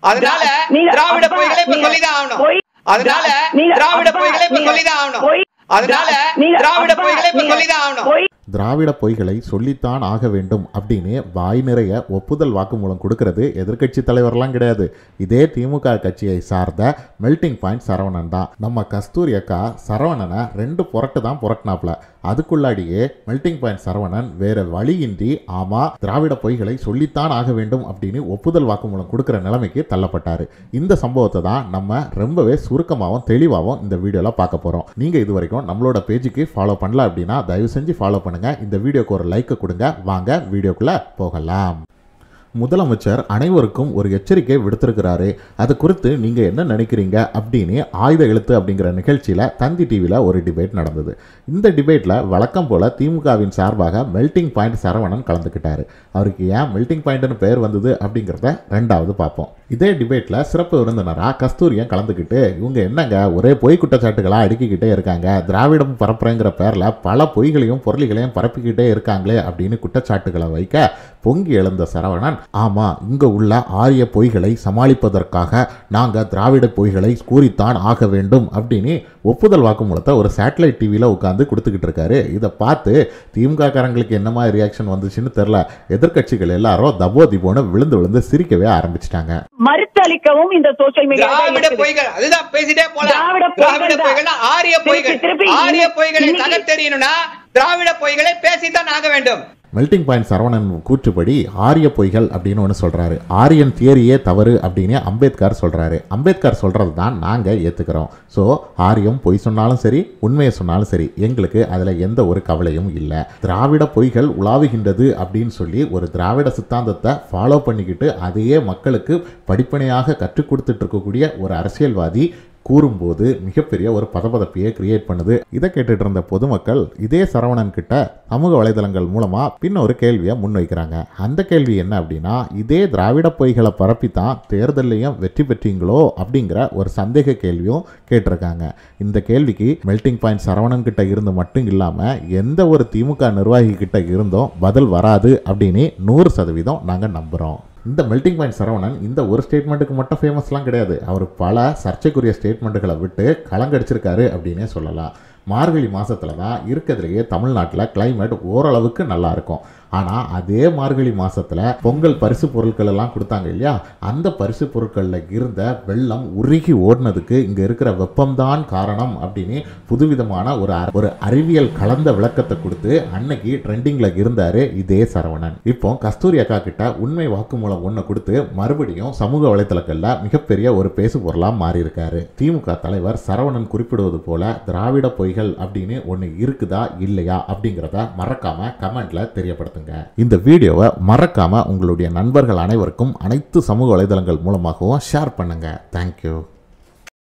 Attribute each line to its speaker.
Speaker 1: அதனால
Speaker 2: நீங்க
Speaker 1: திராவிட
Speaker 2: அப்பா,
Speaker 1: பொய்களை இப்ப
Speaker 2: நீங்க
Speaker 1: சொல்லிதான் ஆகணும்
Speaker 2: பொய்-
Speaker 1: அதனால
Speaker 2: நீங்க
Speaker 1: திராவிட
Speaker 2: அப்பா,
Speaker 1: பொய்களை இப்ப
Speaker 2: நீங்க
Speaker 1: சொல்லிதான் ஆகணும்
Speaker 2: பொய்-
Speaker 1: அதனால
Speaker 2: நீங்க
Speaker 1: திராவிட
Speaker 2: அப்பா,
Speaker 1: பொய்களை இப்ப
Speaker 2: நீங்க
Speaker 1: சொல்லிதான் ஆகணும்
Speaker 2: பொய்
Speaker 3: திராவிட பொய்களை சொல்லித்தான் ஆக வேண்டும் அப்படின்னு வாய் நிறைய ஒப்புதல் வாக்குமூலம் கொடுக்கறது எதிர்க்கட்சி தலைவர்லாம் கிடையாது இதே திமுக கட்சியை சார்ந்த மெல்டிங் பாயிண்ட் சரவணன் தான் நம்ம கஸ்தூரி அக்கா சரவணனை ரெண்டு புரட்டு தான் புரட்டினாப்ல அதுக்குள்ளாடியே மெல்டிங் பாயிண்ட் சரவணன் வேற வழியின்றி ஆமா திராவிட பொய்களை சொல்லித்தான் ஆக வேண்டும் அப்படின்னு ஒப்புதல் வாக்குமூலம் கொடுக்கிற நிலைமைக்கு தள்ளப்பட்டாரு இந்த சம்பவத்தை தான் நம்ம ரொம்பவே சுருக்கமாகவும் தெளிவாகவும் இந்த வீடியோல பார்க்க போறோம் நீங்க இது வரைக்கும் நம்மளோட பேஜுக்கு ஃபாலோ பண்ணல அப்படின்னா தயவு செஞ்சு ஃபாலோ பண்ணுங்க இந்த வீடியோக்கு ஒரு லைக் கொடுங்க வாங்க வீடியோக்குள்ள போகலாம் முதலமைச்சர் அனைவருக்கும் ஒரு எச்சரிக்கை விடுத்திருக்கிறாரு அது குறித்து நீங்க என்ன நினைக்கிறீங்க அப்படின்னு ஆயுத எழுத்து அப்படிங்கிற நிகழ்ச்சியில தந்தி டிவியில் ஒரு டிபேட் நடந்தது இந்த டிபேட்ல வழக்கம் போல திமுகவின் சார்பாக மெல்டிங் பாயிண்ட் சரவணன் கலந்துக்கிட்டாரு அவருக்கு ஏன் மெல்டிங் பாயிண்ட்னு பெயர் வந்தது அப்படிங்கிறத ரெண்டாவது பார்ப்போம் இதே டிபேட்ல சிறப்பு விருந்தினரா கஸ்தூரியம் கலந்துக்கிட்டு இவங்க என்னங்க ஒரே பொய் குற்றச்சாட்டுகளா அடுக்கிக்கிட்டே இருக்காங்க திராவிடம் பரப்புறேங்கிற பேர்ல பல பொய்களையும் பொருளிகளையும் பரப்பிக்கிட்டே இருக்காங்களே அப்படின்னு குற்றச்சாட்டுகளை வைக்க பொங்கி எழுந்த சரவணன் ஆமா இங்க உள்ள ஆரிய பொய்களை சமாளிப்பதற்காக நாங்க திராவிட பொய்களை கூறித்தான் ஆக வேண்டும் அப்படின்னு ஒப்புதல் வாக்குமூலத்தை ஒரு சேட்டலைட் டிவியில் உட்காந்து கொடுத்துக்கிட்டு இருக்காரு இதை பார்த்து திமுக காரங்களுக்கு என்ன மாதிரி ரியாக்ஷன் வந்துச்சுன்னு தெரில எதிர்க்கட்சிகள் எல்லாரும் தபோ திபோன்னு விழுந்து விழுந்து சிரிக்கவே ஆரம்பிச்சிட்டாங்க
Speaker 2: மறுத்தளிக்கவும் இந்த சோசியல் மீடியா
Speaker 1: திராவிட பொய்கள் அதுதான் பேசிட்டே போலாம்
Speaker 2: திராவிட பொய்கள்
Speaker 1: திராவிட
Speaker 2: தான்.
Speaker 1: பொய்கள் ஆரிய
Speaker 2: திருப்பி,
Speaker 1: பொய்கள்
Speaker 2: திருப்பி
Speaker 1: ஆரிய
Speaker 2: இன்னைக்கு-
Speaker 1: பொய்களை
Speaker 2: இன்னைக்கு-
Speaker 1: தகர்த்தெறியணும்னா திராவிட பொய்களை பேசித்தான் ஆக வேண்டும்
Speaker 3: மெல்டிங் பாயிண்ட் சரவணன் கூற்றுப்படி ஆரிய பொய்கள் அப்படின்னு ஒன்று சொல்கிறாரு ஆரியன் தியரியே தவறு அப்படின்னு அம்பேத்கர் சொல்கிறாரு அம்பேத்கர் சொல்கிறது தான் நாங்கள் ஏற்றுக்கிறோம் ஸோ ஆரியம் பொய் சொன்னாலும் சரி உண்மையை சொன்னாலும் சரி எங்களுக்கு அதில் எந்த ஒரு கவலையும் இல்லை திராவிட பொய்கள் உலாவுகின்றது அப்படின்னு சொல்லி ஒரு திராவிட சித்தாந்தத்தை ஃபாலோ பண்ணிக்கிட்டு அதையே மக்களுக்கு படிப்பனையாக கற்றுக் கொடுத்துட்டு இருக்கக்கூடிய ஒரு அரசியல்வாதி கூறும்போது மிகப்பெரிய ஒரு பதபதப்பையே கிரியேட் பண்ணுது இதை கேட்டுட்டு இருந்த பொதுமக்கள் இதே சரவணன் கிட்ட சமூக வலைதளங்கள் மூலமா பின்ன ஒரு கேள்வியை முன்வைக்கிறாங்க அந்த கேள்வி என்ன அப்படின்னா இதே திராவிட பொய்களை பரப்பி தான் தேர்தலையும் வெற்றி பெற்றீங்களோ அப்படிங்கிற ஒரு சந்தேக கேள்வியும் கேட்டிருக்காங்க இந்த கேள்விக்கு மெல்டிங் பாயிண்ட் சரவணன் கிட்ட இருந்து மட்டும் இல்லாம எந்த ஒரு திமுக நிர்வாகி கிட்ட இருந்தும் பதில் வராது அப்படின்னு நூறு சதவீதம் நாங்க நம்புறோம் இந்த மெல்டிங் பாயிண்ட் சரவணன் இந்த ஒரு ஸ்டேட்மெண்ட்டுக்கு மட்டும் ஃபேமஸ்லாம் கிடையாது அவர் பல சர்ச்சைக்குரிய ஸ்டேட்மெண்ட்டுகளை விட்டு கலங்கடிச்சிருக்காரு அப்படின்னே சொல்லலாம் மார்கழி மாதத்தில் தான் இருக்கிறதுலையே தமிழ்நாட்டில் climate ஓரளவுக்கு நல்லா இருக்கும் ஆனால் அதே மார்கழி மாதத்தில் பொங்கல் பரிசு பொருட்கள் எல்லாம் கொடுத்தாங்க இல்லையா அந்த பரிசு பொருட்களில் இருந்த வெள்ளம் உருகி ஓடினதுக்கு இங்கே இருக்கிற வெப்பம்தான் காரணம் அப்படின்னு புதுவிதமான ஒரு அ- ஒரு அறிவியல் கலந்த விளக்கத்தை கொடுத்து அன்னைக்கு ட்ரெண்டிங்கில் இருந்தார் இதே சரவணன் இப்போ கஸ்தூரி அக்கா கிட்ட உண்மை வாக்குமூலம் ஒன்று கொடுத்து மறுபடியும் சமூக வலைத்தளங்களில் மிகப்பெரிய ஒரு பேசு பொருளாக மாறி இருக்காரு திமுக தலைவர் சரவணன் குறிப்பிடுவது போல திராவிட பொய்கள் அப்படின்னு ஒன்று இருக்குதா இல்லையா அப்படிங்கிறத மறக்காம கமெண்ட்ல தெரியப்படுத்துங்க இந்த வீடியோவை மறக்காம உங்களுடைய நண்பர்கள் அனைவருக்கும் அனைத்து சமூக வலைதளங்கள் மூலமாகவும் ஷேர் பண்ணுங்க தேங்க்யூ